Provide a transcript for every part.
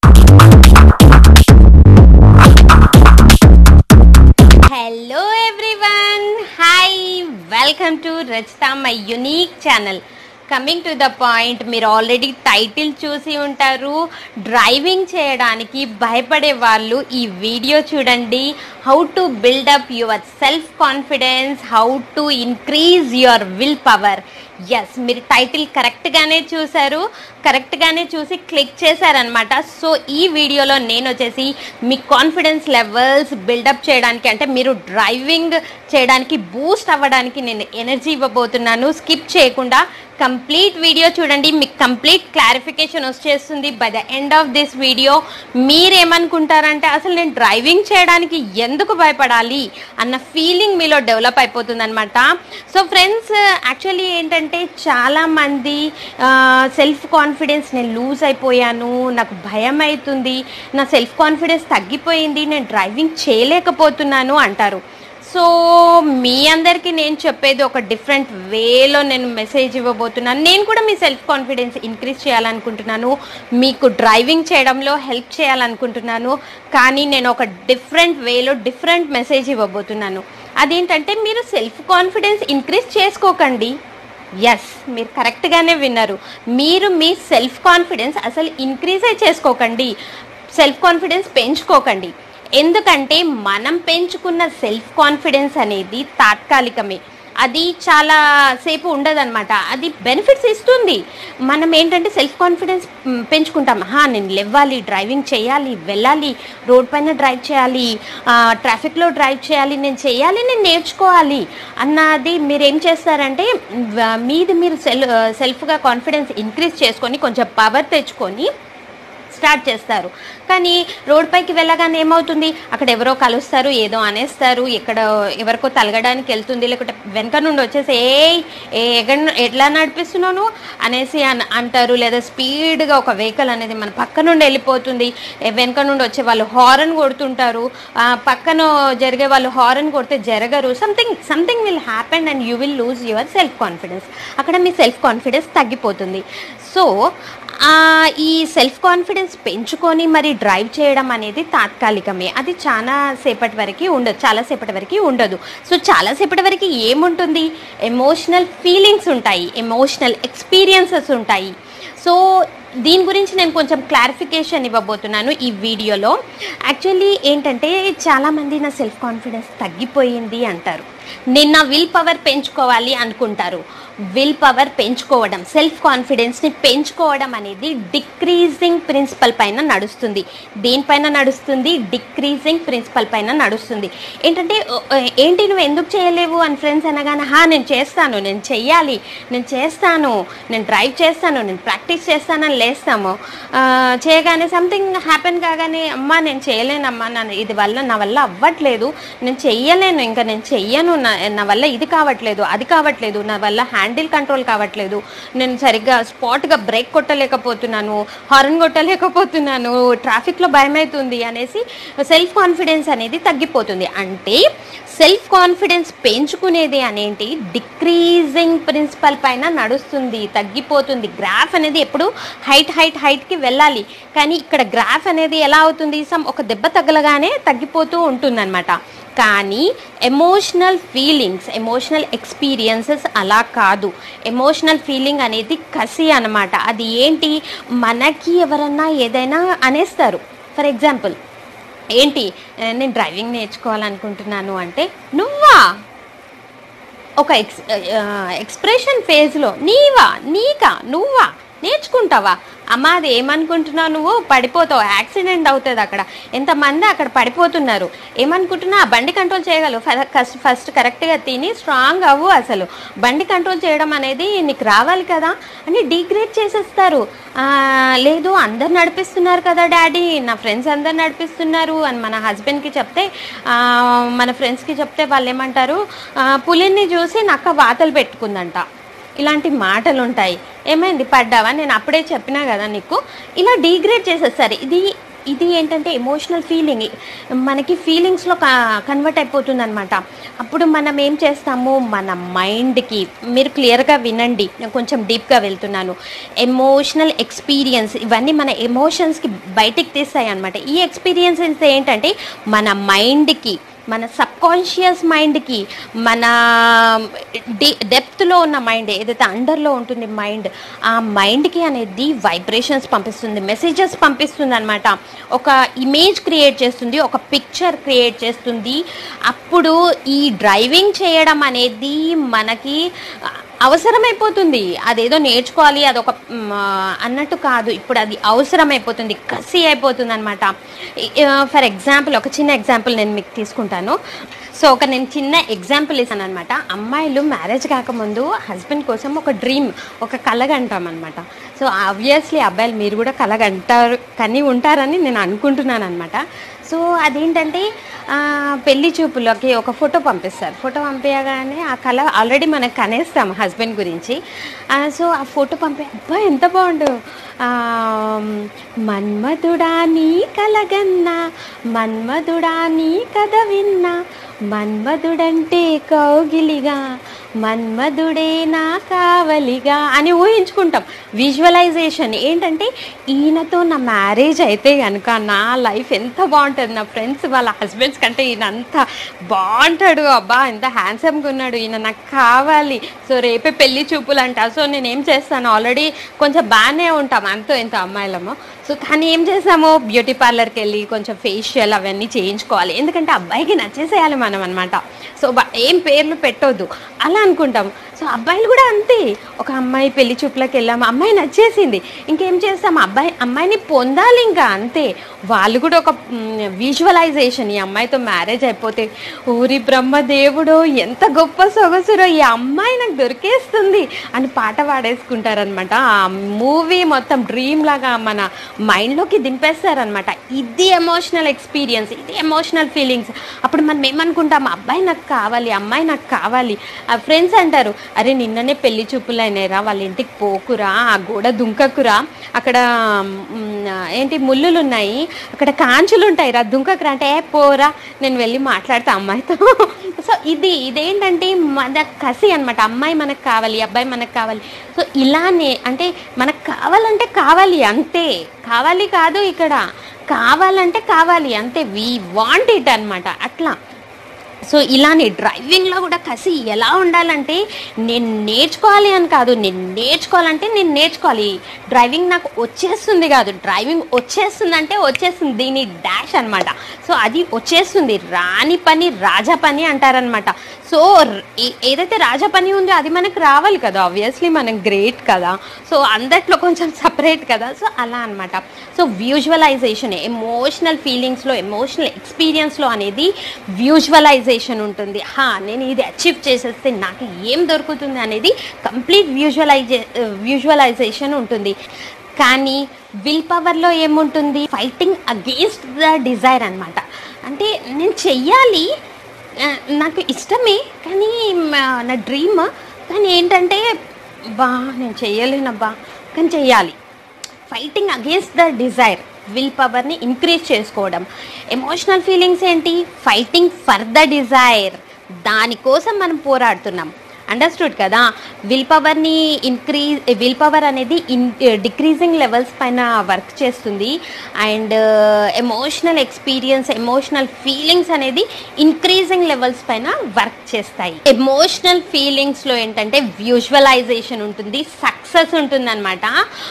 hello everyone hi welcome to Rachita my unique channel coming to the point మీరు already title చూసి ఉంటారు driving చేయడానికి భయపడే వాళ్ళు ఈ వీడియో చూడండి how to build up your self confidence how to increase your will power yes మీరు title కరెక్ట్గానే చూశారు కరెక్ట్గానే చూసి క్లిక్ చేశారనమాట సో ఈ వీడియోలో నేను వచ్చేసి మీ కాన్ఫిడెన్స్ లెవెల్స్ బిల్డప్ చేయడానికి అంటే మీరు డ్రైవింగ్ చేయడానికి బూస్ట్ అవ్వడానికి నేను ఎనర్జీ ఇవ్వబోతున్నాను స్కిప్ చేయకుండా కంప్లీట్ వీడియో చూడండి మీకు కంప్లీట్ క్లారిఫికేషన్ వచ్చేస్తుంది by the end of this video మీరేమనుకుంటారంటే అసలు నేను డ్రైవింగ్ చేయడానికి ఎందుకు భయపడాలి అన్న ఫీలింగ్ మీలో డెవలప్ అయిపోతుంది అనమాట సో ఫ్రెండ్స్ యాక్చువల్లీ ఏంటంటే చాలామంది సెల్ఫ్ కాన్ఫిడెన్స్ నేను లూజ్ అయిపోయాను నాకు భయం అవుతుంది నా సెల్ఫ్ కాన్ఫిడెన్స్ తగ్గిపోయింది నేను డ్రైవింగ్ చేయలేకపోతున్నాను అంటారు సో మీ అందరికీ నేను చెప్పేది ఒక డిఫరెంట్ వేలో నేను మెసేజ్ ఇవ్వబోతున్నాను నేను కూడా మీ సెల్ఫ్ కాన్ఫిడెన్స్ ఇంక్రీజ్ చేయాలనుకుంటున్నాను మీకు డ్రైవింగ్ చేయడంలో హెల్ప్ చేయాలనుకుంటున్నాను కానీ నేను ఒక డిఫరెంట్ వేలో డిఫరెంట్ మెసేజ్ ఇవ్వబోతున్నాను అదేంటంటే మీరు సెల్ఫ్ కాన్ఫిడెన్స్ ఇంక్రీజ్ చేసుకోకండి ఎస్ మీరు కరెక్ట్గానే విన్నారు మీరు మీ సెల్ఫ్ కాన్ఫిడెన్స్ అసలు ఇంక్రీజే చేసుకోకండి సెల్ఫ్ కాన్ఫిడెన్స్ పెంచుకోకండి ఎందుకంటే మనం పెంచుకున్న సెల్ఫ్ కాన్ఫిడెన్స్ అనేది తాత్కాలికమే అది చాలా సేపు ఉండదన్నమాట అది బెనిఫిట్స్ ఇస్తుంది మనం ఏంటంటే సెల్ఫ్ కాన్ఫిడెన్స్ మ్, పెంచుకుంటాం హా నేను లేవాలి డ్రైవింగ్ చేయాలి వెళ్ళాలి రోడ్ పైన డ్రైవ్ చేయాలి ఆ, ట్రాఫిక్లో డ్రైవ్ చేయాలి నేను చేయాలి నేను నేర్చుకోవాలి అన్నది మీరు ఏం చేస్తారంటే వ- మీది మీరు సెల్ సెల్ఫ్గా కాన్ఫిడెన్స్ ఇంక్రీజ్ చేసుకొని కొంచెం పవర్ తెచ్చుకొని స్టార్ట్ చేస్తారు కానీ రోడ్ పైకి వెళ్ళగానే ఏమవుతుంది అక్కడ ఎవరో కలుస్తారు ఏదో అనేస్తారు ఎక్కడ ఎవరికో తలగడానికి వెళ్తుంది లేకుంటే వెనక నుండి వచ్చేసి ఏ ఏ ఎగ- ఎట్లా నడిపిస్తున్నాను అనేసి అన్ అంటారు లేదా స్పీడ్గా ఒక వెహికల్ అనేది మన పక్క నుండి వెళ్ళిపోతుంది ఏ వెనక నుండి వచ్చే వాళ్ళు హారన్ కొడుతుంటారు ఆ, పక్కన జరిగే వాళ్ళు హారన్ కొడితే జరగరు something something will happen and you will lose your self confidence అక్కడ మీ సెల్ఫ్ కాన్ఫిడెన్స్ తగ్గిపోతుంది సో ఆ, ఈ సెల్ఫ్ కాన్ఫిడెన్స్ పెంచుకొని మరి డ్రైవ్ చేయడం అనేది తాత్కాలికమే అది చాలా సేపటి వరకు ఉండదు చాలా సేపటి వరకు ఉండదు సో చాలా సేపటి వరకు ఏముంటుంది ఎమోషనల్ ఫీలింగ్స్ ఉంటాయి ఎమోషనల్ ఎక్స్పీరియన్సెస్ ఉంటాయి సో దీని గురించి నేను కొంచెం క్లారిఫికేషన్ ఇవ్వబోతున్నాను ఈ వీడియోలో యాక్చువల్లీ ఏంటంటే చాలామంది నా సెల్ఫ్ కాన్ఫిడెన్స్ తగ్గిపోయింది అంటారు నేను నా విల్ పవర్ పెంచుకోవాలి అనుకుంటారు విల్ పవర్ పెంచుకోవడం సెల్ఫ్ కాన్ఫిడెన్స్ని పెంచుకోవడం అనేది డిక్రీజింగ్ ప్రిన్సిపల్ పైన నడుస్తుంది దేనిపైన నడుస్తుంది డిక్రీజింగ్ ప్రిన్సిపల్ పైన నడుస్తుంది ఏంటంటే ఓ, ఏంటి నువ్వు ఎందుకు చేయలేవు అని ఫ్రెండ్స్ అనగానే హా నేను చేస్తాను నేను చెయ్యాలి నేను చేస్తాను నేను డ్రైవ్ చేస్తాను నేను ప్రాక్టీస్ చేస్తానని లేస్తాము ఆ, చేయగానే సంథింగ్ హ్యాపెన్ కాగానే అమ్మా నేను చేయలేనమ్మా నా ఇది వల్ల నా వల్ల అవ్వట్లేదు నేను చెయ్యలేను ఇంకా నేను చెయ్యను నా నా వల్ల ఇది కావట్లేదు అది కావట్లేదు నా వల్ల హ్యాండిల్ కంట్రోల్ కావట్లేదు నేను సరిగ్గా స్పాట్గా బ్రేక్ కొట్టలేకపోతున్నాను హార్న్ కొట్టలేకపోతున్నాను ట్రాఫిక్లో భయమవుతుంది అనేసి సెల్ఫ్ కాన్ఫిడెన్స్ అనేది తగ్గిపోతుంది అంటే సెల్ఫ్ కాన్ఫిడెన్స్ పెంచుకునేది అనేటి డిక్రీజింగ్ ప్రిన్సిపల్ పైన నడుస్తుంది తగ్గిపోతుంది గ్రాఫ్ అనేది ఎప్పుడు హైట్ హైట్ హైట్కి వెళ్ళాలి కానీ ఇక్కడ గ్రాఫ్ అనేది ఎలా అవుతుంది సమ్ ఒక దెబ్బ తగలగానే తగ్గిపోతూ ఉంటుందన్నమాట కానీ ఎమోషనల్ ఫీలింగ్స్ ఎమోషనల్ ఎక్స్పీరియన్సెస్ అలా కాదు ఎమోషనల్ ఫీలింగ్ అనేది కసి అన్నమాట అది ఏంటి మనకి ఎవరన్నా ఏదైనా అనేస్తారు ఫర్ ఎగ్జాంపుల్ ఏంటి ఆ, నేను డ్రైవింగ్ నేర్చుకోవాలనుకుంటున్నాను అంటే నువ్వా ఒక ఎక్స్ ఆ, ఎక్స్ప్రెషన్ ఫేజ్లో నీవా నీకా నువ్వా నేర్చుకుంటావా అమ్మ అది ఏమనుకుంటున్నావు నువ్వు పడిపోతావు యాక్సిడెంట్ అవుతుంది అక్కడ ఎంతమంది అక్కడ పడిపోతున్నారు ఏమనుకుంటున్నా ఆ బండి కంట్రోల్ చేయగలవు ఫస్ట్ ఫస్ట్ కరెక్ట్గా తిని స్ట్రాంగ్ అవ్వు అసలు బండి కంట్రోల్ చేయడం అనేది నీకు రావాలి కదా అని డిగ్రేడ్ చేసేస్తారు ఆ, లేదు అందరు నడిపిస్తున్నారు కదా డాడీ నా ఫ్రెండ్స్ అందరు నడిపిస్తున్నారు అని మన హస్బెండ్కి చెప్తే ఆ, మన ఫ్రెండ్స్కి చెప్తే వాళ్ళు ఏమంటారు ఆ, పులిని చూసి నక్క వాతలు పెట్టుకుందంట ఇలాంటి మాటలు ఉంటాయి ఏమైంది పడ్డావా నేను అప్పుడే చెప్పినా కదా నీకు ఇలా డీగ్రేడ్ చేసేస్తారు ఇది ఇది ఏంటంటే ఎమోషనల్ ఫీలింగ్ మనకి ఫీలింగ్స్లో కన్వర్ట్ అయిపోతుంది అనమాట అప్పుడు మనం ఏం చేస్తాము మన మైండ్కి మీరు క్లియర్గా వినండి నేను కొంచెం డీప్గా వెళ్తున్నాను ఎమోషనల్ ఎక్స్పీరియన్స్ ఇవన్నీ మన ఎమోషన్స్కి బయటికి తీస్తాయి అనమాట ఈ ఎక్స్పీరియన్సెస్ ఏంటంటే మన మైండ్కి మన సబ్కాన్షియస్ మైండ్కి మన డి డెప్త్లో ఉన్న మైండ్ ఏదైతే అండర్లో ఉంటుంది మైండ్ ఆ మైండ్కి అనేది వైబ్రేషన్స్ పంపిస్తుంది మెసేజెస్ పంపిస్తుంది అనమాట ఒక ఇమేజ్ క్రియేట్ చేస్తుంది ఒక పిక్చర్ క్రియేట్ చేస్తుంది అప్పుడు ఈ డ్రైవింగ్ చేయడం అనేది మనకి అవసరమైపోతుంది అదేదో నేర్చుకోవాలి అదొక మ్, అన్నట్టు కాదు ఇప్పుడు అది అవసరమైపోతుంది కసి అయిపోతుంది అనమాట ఫర్ ఎగ్జాంపుల్ ఒక చిన్న ఎగ్జాంపుల్ నేను మీకు తీసుకుంటాను సో ఒక నేను చిన్న ఎగ్జాంపుల్ ఇస్తాను అనమాట అమ్మాయిలు మ్యారేజ్ కాకముందు హస్బెండ్ కోసం ఒక డ్రీమ్ ఒక కలగంటాం అనమాట సో ఆబ్వియస్లీ అబ్బాయిలు మీరు కూడా కలగంటారు కని ఉంటారని నేను అనుకుంటున్నాను అనమాట సో అదేంటంటే ఆ, పెళ్లి చూపులకి ఒక ఫోటో పంపిస్తారు ఫోటో పంపించగానే ఆ కళ ఆల్రెడీ మనం కనేస్తాం హస్బెండ్ గురించి ఆ, సో ఆ ఫోటో పంపి అబ్బా ఎంత బాగుండు ఆ, మన్మధుడా నీ కలగన్నా మన్మధుడా నీ కథ విన్నా మన్మధుడంటే కౌగిలిగా మన్మధుడే నా కావలిగా అని ఊహించుకుంటాం విజువలైజేషన్ ఏంటంటే ఈయనతో నా మ్యారేజ్ అయితే కనుక నా లైఫ్ ఎంత బాగుంటుంది నా ఫ్రెండ్స్ వాళ్ళ హస్బెండ్స్ కంటే ఈయన అంత బాగుంటాడు అబ్బా ఎంత హ్యాండ్సమ్గా ఉన్నాడు ఈయన నాకు కావాలి సో రేపే పెళ్లి చూపులు అంట సో నేను ఏం చేస్తాను ఆల్రెడీ కొంచెం బాగానే ఉంటాం అంతో ఇంత అమ్మాయిలము సో కానీ ఏం చేసాము బ్యూటీ పార్లర్కి వెళ్ళి కొంచెం ఫేషియల్ అవన్నీ చేయించుకోవాలి ఎందుకంటే అబ్బాయికి నచ్చేసేయాలి మనం అనమాట సో బ- ఏం పేర్లు పెట్టొద్దు అలా అనుకుంటాం సో అబ్బాయిలు కూడా అంతే ఒక అమ్మాయి పెళ్లి చూపులకు వెళ్ళాము అమ్మాయి నచ్చేసింది ఇంకేం చేస్తాం అబ్బాయి అమ్మాయిని పొందాలి ఇంకా అంతే వాళ్ళు కూడా ఒక విజువలైజేషన్ ఈ అమ్మాయితో మ్యారేజ్ అయిపోతే ఊరి బ్రహ్మదేవుడు ఎంత గొప్ప సొగసురో ఈ అమ్మాయి నాకు దొరికేస్తుంది అని పాట పాడేసుకుంటారనమాట ఆ మూవీ మొత్తం డ్రీమ్ లాగా మన మైండ్లోకి దింపేస్తారనమాట ఇది ఎమోషనల్ ఎక్స్పీరియన్స్ ఇది ఎమోషనల్ ఫీలింగ్స్ అప్పుడు మనం ఏమనుకుంటాం అబ్బాయి నాకు కావాలి అమ్మాయి నాకు కావాలి ఆ ఫ్రెండ్స్ అంటారు అరే నిన్ననే పెళ్లి చూపులు అయినాయిరా వాళ్ళ ఇంటికి పోకురా ఆ గోడ దుంకకురా అక్కడ మ్, ఏంటి ముళ్ళులు ఉన్నాయి అక్కడ కాంచులు ఉంటాయి రా దుంకకురా అంటే "ఏ, పోరా నేను వెళ్ళి మాట్లాడతా అమ్మాయితో సో ఇది ఇదేంటంటే మన కసి అనమాట అమ్మాయి మనకు కావాలి అబ్బాయి మనకు కావాలి సో ఇలానే అంటే మనకు కావాలంటే కావాలి అంతే కావాలి కాదు ఇక్కడ కావాలంటే కావాలి అంతే వి వాంట్ ఇట్ అనమాట అట్లా సో ఇలానే డ్రైవింగ్లో కూడా కసి ఎలా ఉండాలంటే నేను నేర్చుకోవాలి అని కాదు నేను నేర్చుకోవాలంటే నేను నేర్చుకోవాలి డ్రైవింగ్ నాకు వచ్చేస్తుంది కాదు డ్రైవింగ్ వచ్చేస్తుంది అంటే వచ్చేస్తుంది దీని డాష్ అనమాట సో అది వచ్చేస్తుంది రాని పని రాజా పని అంటారనమాట సో ఏ- ఏదైతే రాజా పని ఉందో అది మనకు రావాలి కదా ఆబ్వియస్లీ మనం గ్రేట్ కదా సో అందట్లో కొంచెం సపరేట్ కదా సో అలా అనమాట సో విజువలైజేషన్ ఎమోషనల్ ఫీలింగ్స్లో ఎమోషనల్ ఎక్స్పీరియన్స్లో అనేది విజువలైజేషన్ ఉంటుంది హా నేను ఇది అచీవ్ చేసేస్తే నాకు ఏం దొరుకుతుంది అనేది కంప్లీట్ విజువలైజే విజువలైజేషన్ ఉంటుంది కానీ విల్ పవర్లో ఏముంటుంది ఫైటింగ్ అగేన్స్ట్ ద డిజైర్ అనమాట అంటే నేను చెయ్యాలి ఆ, నాకు ఇష్టమే కానీ మ- నా డ్రీమ్ కానీ ఏంటంటే బా నేను చెయ్యలేనబ్బా కానీ చెయ్యాలి fighting against the desire will పవర్ని ఇంక్రీజ్ చేసుకోవడం ఎమోషనల్ ఫీలింగ్స్ ఏంటి ఫైటింగ్ ఫర్ ద డిజైర్ దానికోసం మనం పోరాడుతున్నాం అండర్స్టూడ్ కదా విల్ పవర్ని ఇంక్రీజ్ విల్ పవర్ అనేది ఇన్ డిక్రీజింగ్ లెవెల్స్ పైన వర్క్ చేస్తుంది and emotional experience emotional feelings అనేది ఇంక్రీజింగ్ లెవెల్స్ పైన వర్క్ చేస్తాయి ఎమోషనల్ ఫీలింగ్స్లో ఏంటంటే విజువలైజేషన్ ఉంటుంది సక్సెస్ ఉంటుంది అనమాట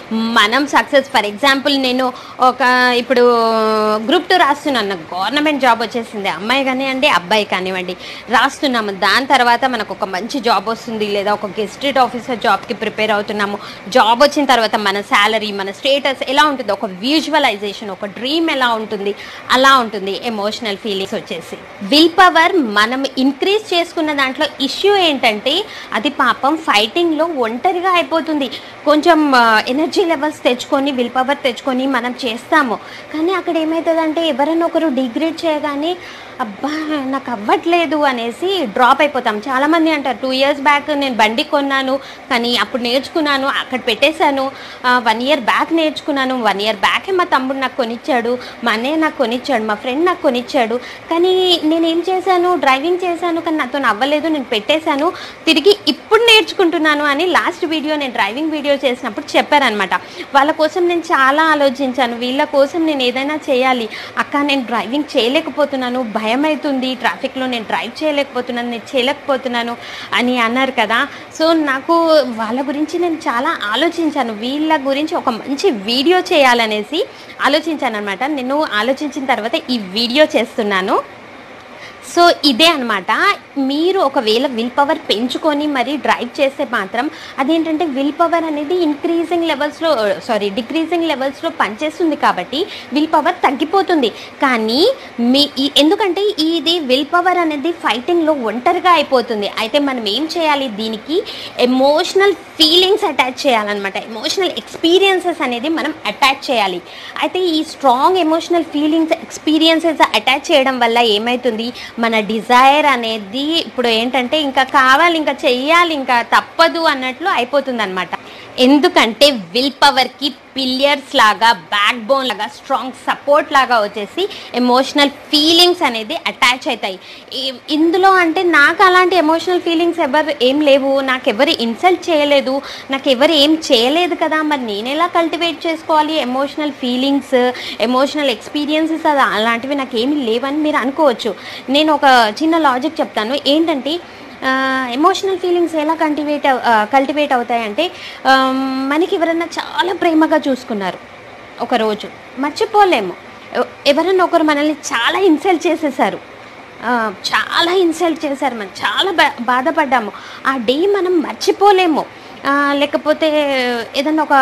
మనం సక్సెస్ ఫర్ ఎగ్జాంపుల్ నేను ఒక ఇప్పుడు గ్రూప్ టూ రాస్తున్నాను నాకు గవర్నమెంట్ జాబ్ వచ్చేసింది అమ్మాయి కానివ్వండి అబ్బాయి కానివ్వండి రాస్తున్నాము దాని తర్వాత మనకు ఒక మంచి జాబ్ వస్తుంది లేదా ఒక గెస్టెడ్ ఆఫీసర్ జాబ్కి ప్రిపేర్ అవుతున్నాము జాబ్ వచ్చిన తర్వాత మన శాలరీ మన స్టేటస్ ఎలా ఉంటుంది ఒక విజువలైజేషన్ ఒక డ్రీమ్ ఎలా ఉంటుంది అలా ఉంటుంది ఎమోషనల్ ఫీలింగ్స్ వచ్చేసి విల్ పవర్ మనం ఇంక్రీజ్ చేసుకున్న దాంట్లో ఇష్యూ ఏంటంటే అది పాపం ఫైటింగ్లో ఒంటరిగా అయిపోతుంది కొంచెం ఎనర్జీ లెవెల్స్ తెచ్చుకొని విల్ పవర్ తెచ్చుకొని మనం చేస్తాము కానీ అక్కడ ఏమవుతుందంటే ఎవరైనా ఒకరు డిగ్రేడ్ చేయగానే అబ్బా నాకు అవ్వట్లేదు అనేసి డ్రాప్ అయిపోతాం చాలామంది అంటారు టూ ఇయర్స్ బ్యాక్ నేను బండి కొన్నాను కానీ అప్పుడు నేర్చుకున్నాను అక్కడ పెట్టేశాను వన్ ఇయర్ బ్యాక్ నేర్చుకున్నాను వన్ ఇయర్ బ్యాకే మా తమ్ముడు నాకు కొనిచ్చాడు మా అన్నయ్య నాకు కొనిచ్చాడు మా ఫ్రెండ్ నాకు కొనిచ్చాడు కానీ నేను ఏం చేశాను డ్రైవింగ్ చేశాను కానీ నాతో అవ్వలేదు నేను పెట్టేశాను తిరిగి ఇప్పుడు నేర్చుకుంటున్నాను అని లాస్ట్ వీడియో నేను డ్రైవింగ్ వీడియో చేసినప్పుడు చెప్పారనమాట వాళ్ళ కోసం నేను చాలా ఆలోచించాను వీళ్ళ కోసం నేను ఏదైనా చేయాలి అక్క నేను డ్రైవింగ్ చేయలేకపోతున్నాను భయం అవుతుంది ట్రాఫిక్లో నేను డ్రైవ్ చేయలేకపోతున్నాను నేను చేయలేకపోతున్నాను అని అన్నారు కదా సో నాకు వాళ్ళ గురించి నేను చాలా ఆలోచించాను వీళ్ళ గురించి ఒక మంచి వీడియో చేయాలనేసి ఆలోచించాను అనమాట నేను ఆలోచించిన తర్వాత ఈ వీడియో చేస్తున్నాను సో ఇదే అనమాట మీరు ఒకవేళ విల్ పవర్ పెంచుకొని మరి డ్రైవ్ చేస్తే మాత్రం అదేంటంటే విల్ పవర్ అనేది ఇంక్రీజింగ్ లెవెల్స్లో సారీ డిక్రీజింగ్ లెవెల్స్లో పనిచేస్తుంది కాబట్టి విల్ పవర్ తగ్గిపోతుంది కానీ మీ ఈ- ఎందుకంటే ఇది విల్ పవర్ అనేది ఫైటింగ్లో ఒంటరిగా అయిపోతుంది అయితే మనం ఏం చేయాలి దీనికి ఎమోషనల్ ఫీలింగ్స్ అటాచ్ చేయాలన్నమాట ఎమోషనల్ ఎక్స్పీరియన్సెస్ అనేది మనం అటాచ్ చేయాలి అయితే ఈ strong emotional feelings experiences attach చేయడం వల్ల ఏమవుతుంది మన డిజైర్ అనేది ఇప్పుడు ఏంటంటే ఇంకా కావాలి ఇంకా చెయ్యాలి ఇంకా తప్పదు అన్నట్లు అయిపోతుంది అనమాట ఎందుకంటే విల్ పవర్కి పిలియర్స్ లాగా బ్యాక్ బోన్ లాగా స్ట్రాంగ్ సపోర్ట్ లాగా వచ్చేసి ఎమోషనల్ ఫీలింగ్స్ అనేది అటాచ్ అవుతాయి ఈ- ఇందులో అంటే నాకు అలాంటి ఎమోషనల్ ఫీలింగ్స్ ఎవరు ఏం లేవు నాకు ఎవరు ఇన్సల్ట్ చేయలేదు నాకు ఎవరు ఏం చేయలేదు కదా మరి నేను ఎలా కల్టివేట్ చేసుకోవాలి ఎమోషనల్ ఫీలింగ్స్ ఎమోషనల్ ఎక్స్పీరియన్సెస్ అది అలాంటివి నాకు ఏమీ లేవని మీరు అనుకోవచ్చు నేను ఒక చిన్న లాజిక్ చెప్తాను ఏంటంటే ఎమోషనల్ ఫీలింగ్స్ ఎలా కల్టివేట్ కల్టివేట్ అవుతాయంటే ఆ, మనకి ఎవరైనా చాలా ప్రేమగా చూసుకున్నారు ఒకరోజు మర్చిపోలేము ఎవ- ఎవరైనా ఒకరు మనల్ని చాలా ఇన్సల్ట్ చేసేసారు ఆ, చాలా ఇన్సల్ట్ చేశారు మనం చాలా బా బాధపడ్డాము ఆ డే మనం మర్చిపోలేము ఆ, లేకపోతే ఏదన్నా ఒక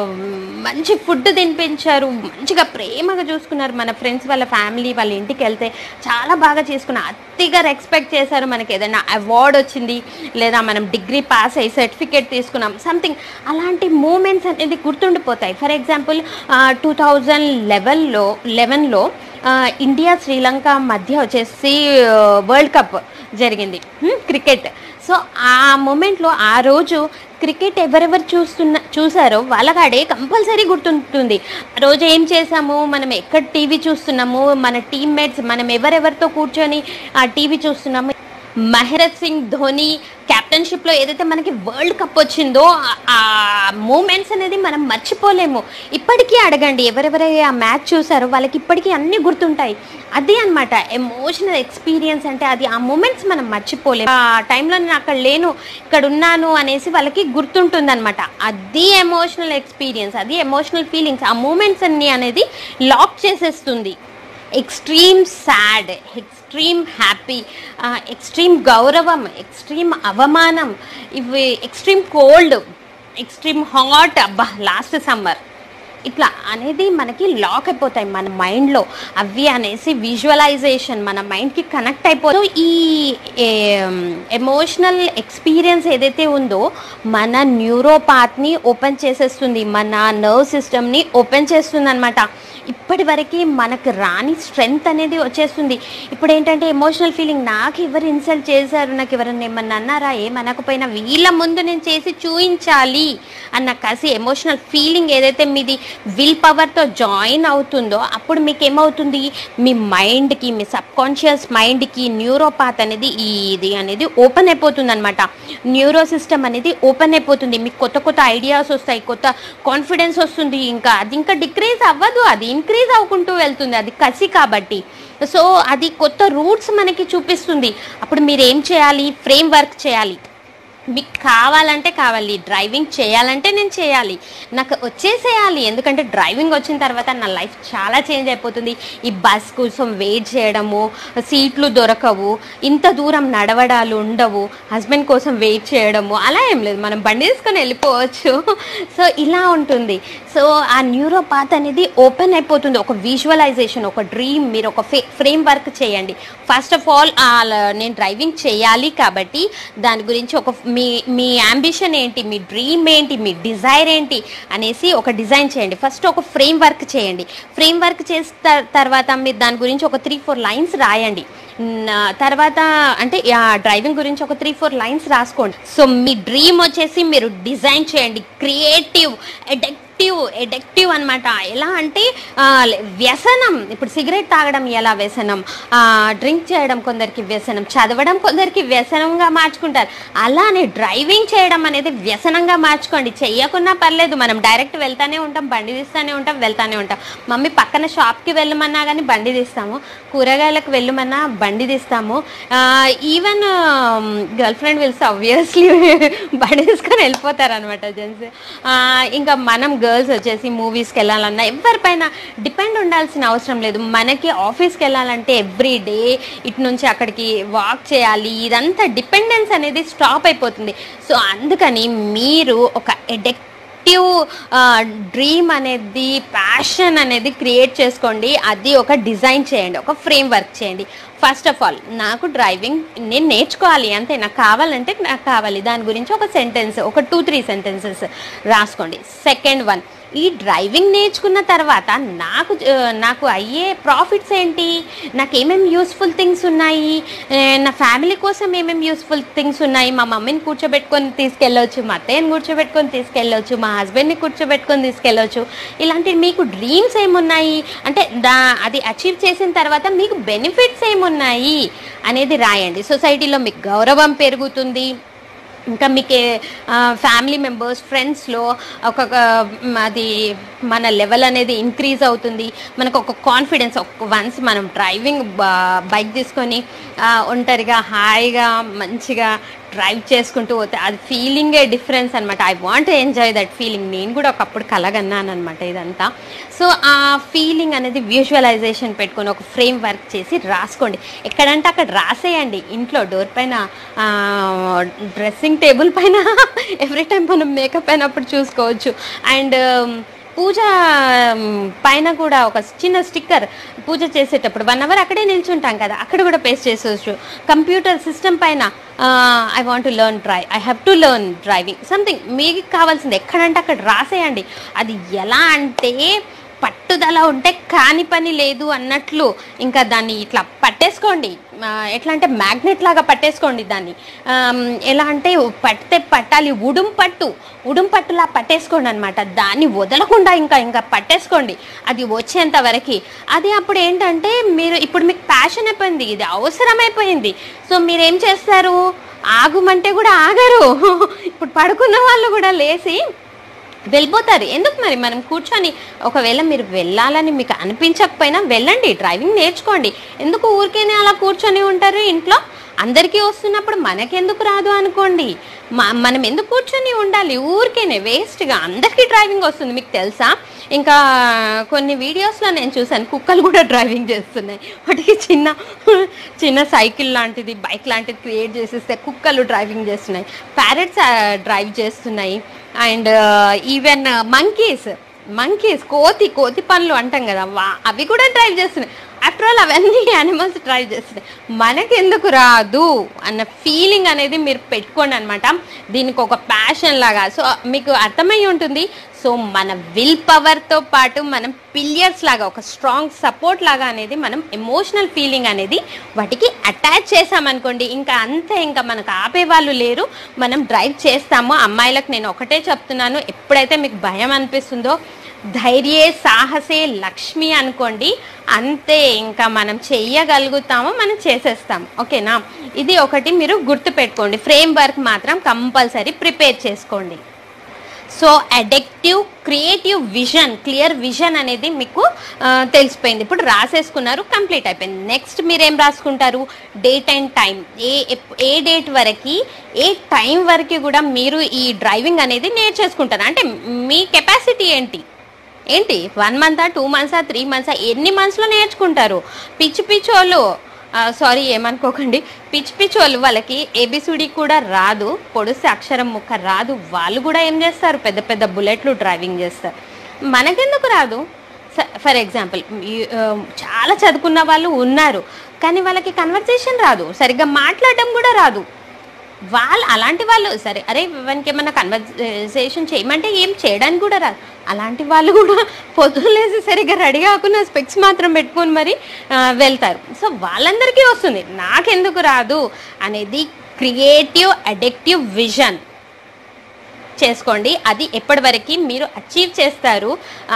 మంచి ఫుడ్ తినిపించారు మంచిగా ప్రేమగా చూసుకున్నారు మన ఫ్రెండ్స్ వాళ్ళ ఫ్యామిలీ వాళ్ళ ఇంటికి వెళ్తే చాలా బాగా చేసుకున్నారు అతిగా రెస్పెక్ట్ చేశారు మనకి ఏదైనా అవార్డ్ వచ్చింది లేదా మనం డిగ్రీ పాస్ అయ్యి సర్టిఫికేట్ తీసుకున్నాం సంథింగ్ అలాంటి మూమెంట్స్ అనేది గుర్తుండిపోతాయి ఫర్ ఎగ్జాంపుల్ టూ థౌజండ్ లెవెన్లో లెవెన్లో ఇండియా శ్రీలంక మధ్య వచ్చేసి వరల్డ్ కప్ జరిగింది క్రికెట్ సో ఆ మూమెంట్లో ఆ రోజు క్రికెట్ ఎవరెవరు చూస్తున్న చూసారో వాళ్ళకాడే కంపల్సరీ గుర్తుంటుంది ఆ రోజు ఏం చేసాము మనం ఎక్కడ టీవీ చూస్తున్నాము మన టీమ్మేట్స్ మనం ఎవరెవరితో కూర్చొని ఆ టీవీ చూస్తున్నాము మహేంద్ర సింగ్ ధోని క్యాప్టెన్షిప్లో ఏదైతే మనకి వరల్డ్ కప్ వచ్చిందో ఆ- ఆ మూమెంట్స్ అనేది మనం మర్చిపోలేము ఇప్పటికీ అడగండి ఎవరెవరై ఆ మ్యాచ్ చూసారో వాళ్ళకి ఇప్పటికీ అన్నీ గుర్తుంటాయి అదే అనమాట ఎమోషనల్ ఎక్స్పీరియన్స్ అంటే అది ఆ మూమెంట్స్ మనం మర్చిపోలేము ఆ టైంలో నేను అక్కడ లేను ఇక్కడ ఉన్నాను అనేసి వాళ్ళకి గుర్తుంటుంది అనమాట అది ఎమోషనల్ ఎక్స్పీరియన్స్ అది ఎమోషనల్ ఫీలింగ్స్ ఆ మూమెంట్స్ అన్ని అనేది లాక్ చేసేస్తుంది extreme sad extreme happy extreme గౌరవం ఎక్స్ట్రీమ్ అవమానం ఇవి ఎక్స్ట్రీమ్ కోల్డ్ ఎక్స్ట్రీమ్ హాట్ అబ్బా లాస్ట్ సమ్మర్ ఇట్లా అనేది మనకి లాక్ అయిపోతాయి మన మైండ్లో అవి అనేసి విజువలైజేషన్ మన మైండ్కి కనెక్ట్ అయిపోతూ ఈ ఎమోషనల్ ఎక్స్పీరియన్స్ ఏదైతే ఉందో మన న్యూరోపాత్ని ఓపెన్ చేసేస్తుంది మన నర్వ్ సిస్టమ్ని ఓపెన్ చేస్తుంది అనమాట ఇప్పటి వరకు మనకు రాని స్ట్రెంగ్త్ అనేది వచ్చేస్తుంది ఇప్పుడు ఏంటంటే ఎమోషనల్ ఫీలింగ్ నాకు ఎవరు ఇన్సల్ట్ చేశారు నాకు ఎవరైనా ఏమన్నా అన్నారా ఏమనకపోయినా వీళ్ళ ముందు నేను చేసి చూయించాలి అన్న కసి ఎమోషనల్ ఫీలింగ్ ఏదైతే మీది విల్ పవర్తో జాయిన్ అవుతుందో అప్పుడు మీకు ఏమవుతుంది మీ మైండ్కి మీ సబ్ కాన్షియస్ మైండ్కి న్యూరోపాత్ అనేది ఈ ఇది అనేది ఓపెన్ అయిపోతుంది అనమాట న్యూరో సిస్టమ్ అనేది ఓపెన్ అయిపోతుంది మీకు కొత్త కొత్త ఐడియాస్ వస్తాయి కొత్త కాన్ఫిడెన్స్ వస్తుంది ఇంకా అది ఇంకా డిక్రీజ్ అవ్వదు అది ఇంక్రీజ్ అవ్వకుంటూ వెళ్తుంది అది కసి కాబట్టి సో అది కొత్త రూట్స్ మనకి చూపిస్తుంది అప్పుడు మీరు ఏం చేయాలి ఫ్రేమ్ వర్క్ చేయాలి మీకు కావాలంటే కావాలి డ్రైవింగ్ చేయాలంటే నేను చేయాలి నాకు వచ్చేసేయాలి ఎందుకంటే డ్రైవింగ్ వచ్చిన తర్వాత నా లైఫ్ చాలా చేంజ్ అయిపోతుంది ఈ బస్ కోసం వెయిట్ చేయడము సీట్లు దొరకవు ఇంత దూరం నడవడాలు ఉండవు హస్బెండ్ కోసం వెయిట్ చేయడము అలా ఏం లేదు మనం బండి తీసుకొని వెళ్ళిపోవచ్చు సో ఇలా ఉంటుంది సో ఆ న్యూరోపాత్ అనేది ఓపెన్ అయిపోతుంది ఒక విజువలైజేషన్ ఒక డ్రీమ్ మీరు ఒక ఫే ఫ్రేమ్ వర్క్ చేయండి ఫస్ట్ ఆఫ్ ఆల్ నేను డ్రైవింగ్ చేయాలి కాబట్టి దాని గురించి ఒక మీ మీ అంబిషన్ ఏంటి మీ డ్రీమ్ ఏంటి మీ డిజైర్ ఏంటి అనేసి ఒక డిజైన్ చేయండి ఫస్ట్ ఒక ఫ్రేమ్ వర్క్ చేయండి ఫ్రేమ్ వర్క్ చేసిన తర్వాత మీరు దాని గురించి ఒక త్రీ ఫోర్ లైన్స్ రాయండి న- తర్వాత అంటే డ్రైవింగ్ గురించి ఒక త్రీ ఫోర్ లైన్స్ రాసుకోండి సో మీ డ్రీమ్ వచ్చేసి మీరు డిజైన్ చేయండి క్రియేటివ్ ఎడెక్టివ్ ఎడెక్టివ్ అనమాట ఎలా అంటే ఆ, లే- వ్యసనం ఇప్పుడు సిగరెట్ తాగడం ఎలా వ్యసనం డ్రింక్ చేయడం కొందరికి వ్యసనం చదవడం కొందరికి వ్యసనంగా మార్చుకుంటారు అలానే డ్రైవింగ్ చేయడం అనేది వ్యసనంగా మార్చుకోండి చెయ్యకున్నా పర్లేదు మనం డైరెక్ట్ వెళ్తానే ఉంటాం బండి తీస్తానే ఉంటాం వెళ్తానే ఉంటాం మమ్మీ పక్కన షాప్కి వెళ్ళమన్నా కానీ బండి తీస్తాము కూరగాయలకు వెళ్ళమన్నా బండి తీస్తాము ఈవెన్ గర్ల్ ఫ్రెండ్ పిలిస్తే ఆబ్వియస్లీ బండి తీసుకొని వెళ్ళిపోతారు అనమాట జెంట్స్ ఇంకా మనం గర్ల్స్ వచ్చేసి మూవీస్కి వెళ్ళాలన్నా ఎవరిపైన డిపెండ్ ఉండాల్సిన అవసరం లేదు మనకి ఆఫీస్కి వెళ్ళాలంటే ఎవ్రీ డే ఇటు నుంచి అక్కడికి వాక్ చేయాలి ఇదంతా డిపెండెన్స్ అనేది స్టాప్ అయిపోతుంది సో అందుకని మీరు ఒక ఎడెక్ట్ యాక్టివ్ డ్రీమ్ అనేది ప్యాషన్ అనేది క్రియేట్ చేసుకోండి అది ఒక డిజైన్ చేయండి ఒక ఫ్రేమ్ వర్క్ చేయండి ఫస్ట్ ఆఫ్ ఆల్ నాకు డ్రైవింగ్ నేను నేర్చుకోవాలి అంతే నాకు కావాలంటే నాకు కావాలి దాని గురించి ఒక సెంటెన్స్ ఒక టూ త్రీ సెంటెన్సెస్ రాసుకోండి సెకండ్ వన్ ఈ డ్రైవింగ్ నేర్చుకున్న తర్వాత నాకు ఆ, నాకు అయ్యే ప్రాఫిట్స్ ఏంటి నాకు ఏమేమి యూస్ఫుల్ థింగ్స్ ఉన్నాయి ఆ, నా ఫ్యామిలీ కోసం ఏమేమి యూస్ఫుల్ థింగ్స్ ఉన్నాయి మా మమ్మీని కూర్చోబెట్టుకొని తీసుకెళ్ళొచ్చు మా అత్తయ్యని కూర్చోబెట్టుకొని తీసుకెళ్ళొచ్చు మా హస్బెండ్ని కూర్చోబెట్టుకొని తీసుకెళ్ళొచ్చు ఇలాంటి మీకు డ్రీమ్స్ ఏమున్నాయి అంటే దా అది అచీవ్ చేసిన తర్వాత మీకు బెనిఫిట్స్ ఏమున్నాయి అనేది రాయండి సొసైటీలో మీకు గౌరవం పెరుగుతుంది ఇంకా మీకు ఫ్యామిలీ మెంబర్స్ ఫ్రెండ్స్లో ఒక మ్, అది మన లెవెల్ అనేది ఇంక్రీజ్ అవుతుంది మనకు ఒక కాన్ఫిడెన్స్ ఒక వన్స్ మనం డ్రైవింగ్ బైక్ తీసుకొని ఆ, ఒంటరిగా హాయిగా మంచిగా డ్రైవ్ చేసుకుంటూ పోతే అది ఫీలింగే డిఫరెన్స్ అనమాట I want enjoy that feeling నేను కూడా ఒకప్పుడు కలగన్నాను అనమాట ఇదంతా సో ఆ ఫీలింగ్ అనేది విజువలైజేషన్ పెట్టుకొని ఒక ఫ్రేమ్ వర్క్ చేసి రాసుకోండి ఎక్కడంటే అక్కడ రాసేయండి ఇంట్లో డోర్ పైన డ్రెస్సింగ్ టేబుల్ పైన ఎవ్రీ టైం మనం మేకప్ అయినప్పుడు చూసుకోవచ్చు అండ్ పూజ మ్, పైన కూడా ఒక చిన్న స్టిక్కర్ పూజ చేసేటప్పుడు వన్ అవర్ అక్కడే నిల్చుంటాం కదా అక్కడ కూడా పేస్ట్ చేసేవచ్చు కంప్యూటర్ సిస్టమ్ పైన I want to learn drive I have to learn driving something మీకు కావాల్సింది ఎక్కడంటే అక్కడ రాసేయండి అది ఎలా అంటే పట్టుదల ఉంటే కాని పని లేదు అన్నట్లు ఇంకా దాన్ని ఇట్లా పట్టేసుకోండి ఆ, ఎట్లా అంటే మ్యాగ్నెట్ లాగా పట్టేసుకోండి దాన్ని ఆమ్, ఎలా అంటే పడితే పట్టాలి ఉడుం పట్టు ఉడుం పట్టులా పట్టేసుకోండి అనమాట దాన్ని వదలకుండా ఇంకా ఇంకా పట్టేసుకోండి అది వచ్చేంత వరకు అది అప్పుడు ఏంటంటే మీరు ఇప్పుడు మీకు ప్యాషన్ అయిపోయింది ఇది అవసరమైపోయింది సో మీరు ఏం చేస్తారు ఆగుమంటే కూడా ఆగరు ఇప్పుడు పడుకున్న వాళ్ళు కూడా లేచి వెళ్ళిపోతారు ఎందుకు మరి మనం కూర్చొని ఒకవేళ మీరు వెళ్ళాలని మీకు అనిపించకపోయినా వెళ్ళండి డ్రైవింగ్ నేర్చుకోండి ఎందుకు ఊరికేనే అలా కూర్చొని ఉంటారు ఇంట్లో అందరికీ వస్తున్నప్పుడు మనకెందుకు రాదు అనుకోండి మ- మనం ఎందుకు కూర్చొని ఉండాలి ఊరికేనే వేస్ట్గా అందరికీ డ్రైవింగ్ వస్తుంది మీకు తెలుసా ఇంకా కొన్ని వీడియోస్లో నేను చూసాను కుక్కలు కూడా డ్రైవింగ్ చేస్తున్నాయి వాటికి చిన్న చిన్న సైకిల్ లాంటిది బైక్ లాంటిది క్రియేట్ చేసేస్తే కుక్కలు డ్రైవింగ్ చేస్తున్నాయి ప్యారెట్స్ డ్రైవ్ చేస్తున్నాయి అండ్ ఈవెన్ మంకీస్ మంకీస్ కోతి కోతి పనులు అంటాం కదా వా- అవి కూడా డ్రైవ్ చేస్తున్నాయి ఆఫ్టర్ ఆల్ అవన్నీ యానిమల్స్ డ్రైవ్ చేస్తున్నాయి మనకెందుకు రాదు అన్న ఫీలింగ్ అనేది మీరు పెట్టుకోండి అనమాట దీనికి ఒక ప్యాషన్ లాగా సో మీకు అర్థమై ఉంటుంది సో మన విల్ పవర్తో పాటు మనం పిలియర్స్ లాగా ఒక స్ట్రాంగ్ సపోర్ట్ లాగా అనేది మనం ఎమోషనల్ ఫీలింగ్ అనేది వాటికి అటాచ్ చేసామనుకోండి ఇంకా అంతే ఇంకా మనకు ఆపే వాళ్ళు లేరు మనం డ్రైవ్ చేస్తాము అమ్మాయిలకు నేను ఒకటే చెప్తున్నాను ఎప్పుడైతే మీకు భయం అనిపిస్తుందో ధైర్యే సాహసే లక్ష్మి అనుకోండి అంతే ఇంకా మనం చెయ్యగలుగుతామో మనం చేసేస్తాం ఓకేనా ఇది ఒకటి మీరు గుర్తుపెట్టుకోండి ఫ్రేమ్ వర్క్ మాత్రం కంపల్సరీ ప్రిపేర్ చేసుకోండి so addictive creative vision clear vision అనేది మీకు ఆ, తెలిసిపోయింది ఇప్పుడు రాసేసుకున్నారు కంప్లీట్ అయిపోయింది నెక్స్ట్ మీరు ఏం రాసుకుంటారు డేట్ అండ్ టైం ఏ ఎప్- ఏ డేట్ వరకు ఏ టైం వరకు కూడా మీరు ఈ డ్రైవింగ్ అనేది నేర్చేసుకుంటారు అంటే మీ కెపాసిటీ ఏంటి ఏంటి వన్ మంతా టూ మంత్సా త్రీ మంత్సా ఎన్ని మంత్స్లో నేర్చుకుంటారు పిచ్చి పిచ్చి వాళ్ళు సారీ ఏమనుకోకండి పిచ్చి పిచ్చి వాళ్ళు వాళ్ళకి ఏబిసిడి కూడా రాదు పొడిస్తే అక్షరం ముక్క రాదు వాళ్ళు కూడా ఏం చేస్తారు పెద్ద పెద్ద బుల్లెట్లు డ్రైవింగ్ చేస్తారు మనకెందుకు రాదు ఫర్ ఎగ్జాంపుల్ చాలా చదువుకున్న వాళ్ళు ఉన్నారు కానీ వాళ్ళకి కన్వర్సేషన్ రాదు సరిగ్గా మాట్లాడడం కూడా రాదు వాళ్ళు అలాంటి వాళ్ళు సరే అరే వానికి ఏమన్నా కన్వర్సేషన్ చేయమంటే ఏం చేయడానికి కూడా రాదు అలాంటి వాళ్ళు కూడా పొద్దులేసి సరిగ్గా రెడీ కాకుండా స్పెక్స్ మాత్రం పెట్టుకొని మరి ఆ, వెళ్తారు సో వాళ్ళందరికీ వస్తుంది నాకెందుకు రాదు అనేది క్రియేటివ్ అడిక్టివ్ విజన్ చేసుకోండి అది ఎప్పటివరకు మీరు అచీవ్ చేస్తారు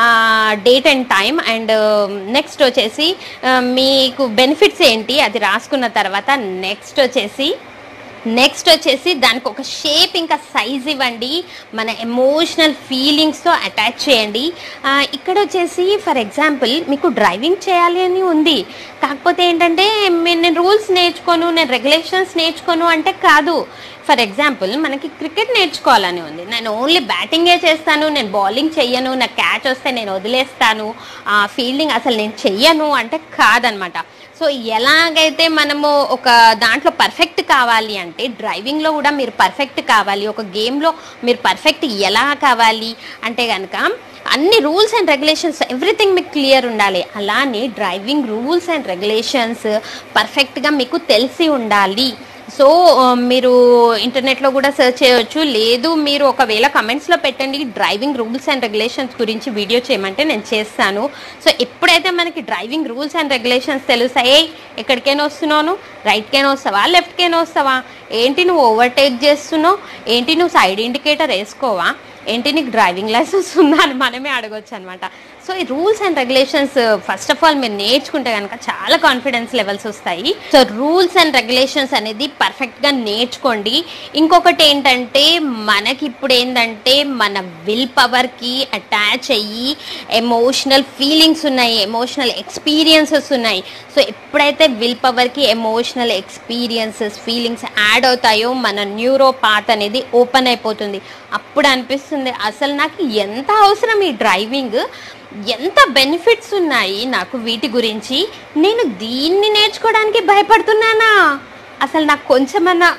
date and time and next వచ్చేసి ఆ, మీకు బెనిఫిట్స్ ఏంటి అది రాసుకున్న తర్వాత నెక్స్ట్ వచ్చేసి నెక్స్ట్ వచ్చేసి దానికి ఒక షేప్ ఇంకా సైజ్ ఇవ్వండి మన ఎమోషనల్ ఫీలింగ్స్తో అటాచ్ చేయండి ఆ, ఇక్కడ వచ్చేసి ఫర్ ఎగ్జాంపుల్ మీకు డ్రైవింగ్ చేయాలి అని ఉంది కాకపోతే ఏంటంటే మీ- నేను రూల్స్ నేర్చుకోను నేను రెగ్యులేషన్స్ నేర్చుకోను అంటే కాదు ఫర్ ఎగ్జాంపుల్ మనకి క్రికెట్ నేర్చుకోవాలని ఉంది నేను ఓన్లీ బ్యాటింగే చేస్తాను నేను బౌలింగ్ చెయ్యను నాకు క్యాచ్ వస్తే నేను వదిలేస్తాను ఆ ఫీల్డింగ్ అసలు నేను చెయ్యను అంటే కాదనమాట సో ఎలాగైతే మనము ఒక దాంట్లో పర్ఫెక్ట్ కావాలి అంటే డ్రైవింగ్లో కూడా మీరు పర్ఫెక్ట్ కావాలి ఒక గేమ్లో మీరు పర్ఫెక్ట్ ఎలా కావాలి అంటే కనుక అన్ని రూల్స్ అండ్ రెగ్యులేషన్స్ ఎవ్రీథింగ్ మీకు క్లియర్ ఉండాలి అలానే డ్రైవింగ్ రూల్స్ అండ్ రెగ్యులేషన్స్ పర్ఫెక్ట్గా మీకు తెలిసి ఉండాలి సో ఆ, మీరు ఇంటర్నెట్లో కూడా సెర్చ్ చేయొచ్చు లేదు మీరు ఒకవేళ కమెంట్స్లో పెట్టండి డ్రైవింగ్ రూల్స్ అండ్ రెగ్యులేషన్స్ గురించి వీడియో చేయమంటే నేను చేస్తాను సో ఎప్పుడైతే మనకి డ్రైవింగ్ రూల్స్ అండ్ రెగ్యులేషన్స్ తెలుస్తాయి ఎక్కడికైనా వస్తున్నాను రైట్కైనా వస్తావా లెఫ్ట్కైనా వస్తావా ఏంటి నువ్వు ఓవర్టేక్ చేస్తున్నావు ఏంటి నువ్వు సైడ్ ఇండికేటర్ వేసుకోవా ఏంటి నీకు డ్రైవింగ్ లైసెన్స్ ఉందా అని మనమే అడగొచ్చు అనమాట సో ఈ rules and regulations first of all మీరు నేర్చుకుంటే కనుక చాలా కాన్ఫిడెన్స్ లెవెల్స్ వస్తాయి సో రూల్స్ అండ్ రెగ్యులేషన్స్ అనేది పర్ఫెక్ట్గా నేర్చుకోండి ఇంకొకటి ఏంటంటే మనకి ఇప్పుడు ఏంటంటే మన విల్ పవర్కి అటాచ్ అయ్యి ఎమోషనల్ ఫీలింగ్స్ ఉన్నాయి ఎమోషనల్ ఎక్స్పీరియన్సెస్ ఉన్నాయి సో ఎప్పుడైతే విల్ పవర్కి ఎమోషనల్ ఎక్స్పీరియన్సెస్ ఫీలింగ్స్ యాడ్ అవుతాయో మన న్యూరో పాత్ అనేది ఓపెన్ అయిపోతుంది అప్పుడు అనిపిస్తుంది అసలు నాకు ఎంత అవసరం ఈ డ్రైవింగ్ ఎంత బెనిఫిట్స్ ఉన్నాయి నాకు వీటి గురించి నేను దీన్ని నేర్చుకోవడానికి భయపడుతున్నానా అసలు నాకు కొంచెమన్నా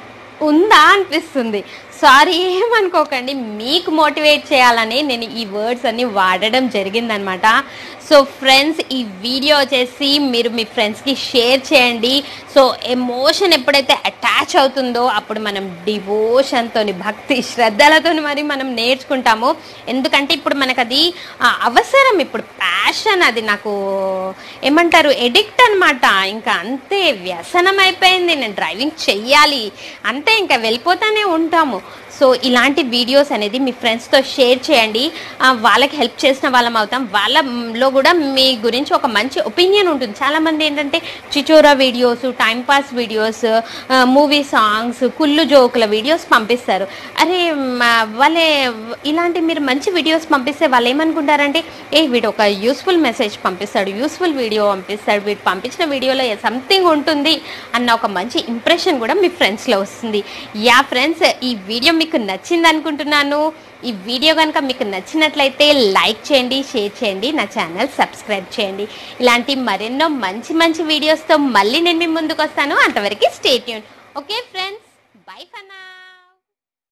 ఉందా అనిపిస్తుంది సారీ ఏమనుకోకండి మీకు మోటివేట్ చేయాలని నేను ఈ వర్డ్స్ అన్ని వాడడం జరిగిందనమాట సో ఫ్రెండ్స్ ఈ వీడియో వచ్చేసి మీరు మీ ఫ్రెండ్స్కి షేర్ చేయండి సో ఎమోషన్ ఎప్పుడైతే అటాచ్ అవుతుందో అప్పుడు మనం డివోషన్తో భక్తి శ్రద్ధలతో మరి మనం నేర్చుకుంటాము ఎందుకంటే ఇప్పుడు మనకు అది ఆ, అవసరం ఇప్పుడు ప్యాషన్ అది నాకు ఏమంటారు ఎడిక్ట్ అనమాట ఇంకా అంతే వ్యసనం అయిపోయింది నేను డ్రైవింగ్ చెయ్యాలి అంతే ఇంకా వెళ్ళిపోతానే ఉంటాము సో ఇలాంటి వీడియోస్ అనేది మీ ఫ్రెండ్స్తో షేర్ చేయండి ఆ, వాళ్ళకి హెల్ప్ చేసిన వాళ్ళం అవుతాం వాళ్ళలో కూడా మీ గురించి ఒక మంచి ఒపీనియన్ ఉంటుంది చాలామంది ఏంటంటే చిచోరా videos timepass videos movie songs కుళ్ళు జోకుల వీడియోస్ పంపిస్తారు అరే మా వాళ్ళే ఇలాంటి మీరు మంచి వీడియోస్ పంపిస్తే వాళ్ళు ఏమనుకుంటారంటే ఏ వీడు ఒక యూస్ఫుల్ మెసేజ్ పంపిస్తాడు యూస్ఫుల్ వీడియో పంపిస్తాడు వీడు పంపించిన వీడియోలో సంథింగ్ ఉంటుంది అన్న ఒక మంచి ఇంప్రెషన్ కూడా మీ ఫ్రెండ్స్లో వస్తుంది యా ఫ్రెండ్స్ ఈ వీడియో మీకు నచ్చింది అనుకుంటున్నాను ఈ వీడియో కనుక మీకు నచ్చినట్లయితే లైక్ చేయండి షేర్ చేయండి నా ఛానల్ సబ్స్క్రైబ్ చేయండి ఇలాంటి మరెన్నో మంచి మంచి వీడియోస్తో మళ్ళీ నేను మీ ముందుకు వస్తాను అంతవరకు stay tuned okay friends bye fauna